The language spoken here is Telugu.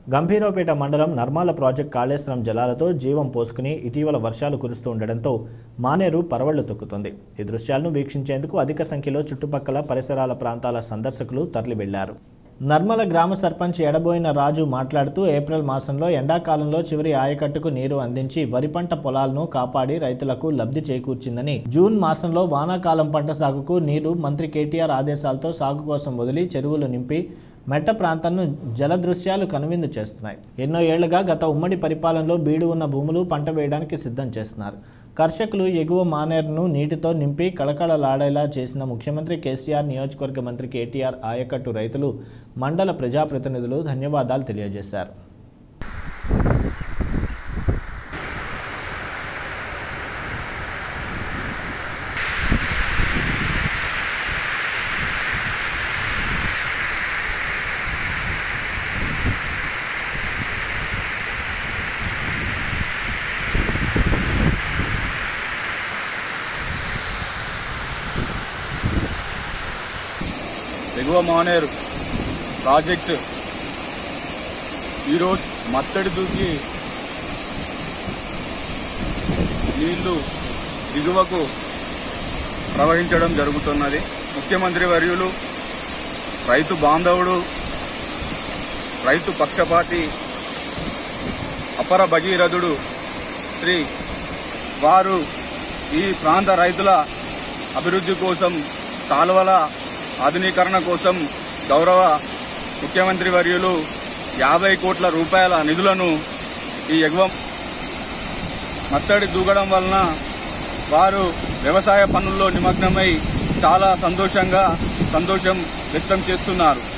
గంభీరావుపేట మండలం నర్మాల ప్రాజెక్ట్ కాళేశ్వరం జలాలతో జీవం పోసుకుని ఇటీవల వర్షాలు కురుస్తూ ఉండడంతో మానేరు పరవళ్లు తొక్కుతుంది ఈ దృశ్యాలను వీక్షించేందుకు అధిక సంఖ్యలో చుట్టుపక్కల పరిసరాల ప్రాంతాల సందర్శకులు తరలి వెళ్లారు నర్మల గ్రామ సర్పంచ్ ఎడబోయిన రాజు మాట్లాడుతూ ఏప్రిల్ మాసంలో ఎండాకాలంలో చివరి ఆయకట్టుకు నీరు అందించి వరి పంట పొలాలను కాపాడి రైతులకు లబ్ధి చేకూర్చిందని జూన్ మాసంలో వానాకాలం పంట సాగుకు నీరు మంత్రి కేటీఆర్ ఆదేశాలతో సాగు కోసం వదిలి చెరువులు నింపి మెట్ట ప్రాంతాలను జల దృశ్యాలు కనువిందు చేస్తున్నాయి ఎన్నో ఏళ్లుగా గత ఉమ్మడి పరిపాలనలో బీడు ఉన్న భూములు పంట వేయడానికి సిద్ధం చేస్తున్నారు కర్షకులు ఎగువ మానేరును నీటితో నింపి కళకళలాడేలా చేసిన ముఖ్యమంత్రి కేసీఆర్ నియోజకవర్గ మంత్రి కేటీఆర్ ఆయకట్టు రైతులు మండల ప్రజాప్రతినిధులు ధన్యవాదాలు తెలియజేశారు ఎగువ మానేరు ప్రాజెక్టు ఈరోజు మత్తడి దూకి నీళ్లు దిగువకు ప్రవహించడం జరుగుతున్నది ముఖ్యమంత్రి వర్యులు రైతు బాంధవుడు రైతు పక్షపాతి అపర భగీరథుడు శ్రీ వారు ఈ ప్రాంత రైతుల అభివృద్ధి కోసం కాలువల ఆధునీకరణ కోసం గౌరవ ముఖ్యమంత్రి వర్యులు యాభై కోట్ల రూపాయల నిధులను ఈ ఎగువ మత్తడి దూకడం వలన వారు వ్యవసాయ పనుల్లో నిమగ్నమై చాలా సంతోషంగా సంతోషం వ్యక్తం చేస్తున్నారు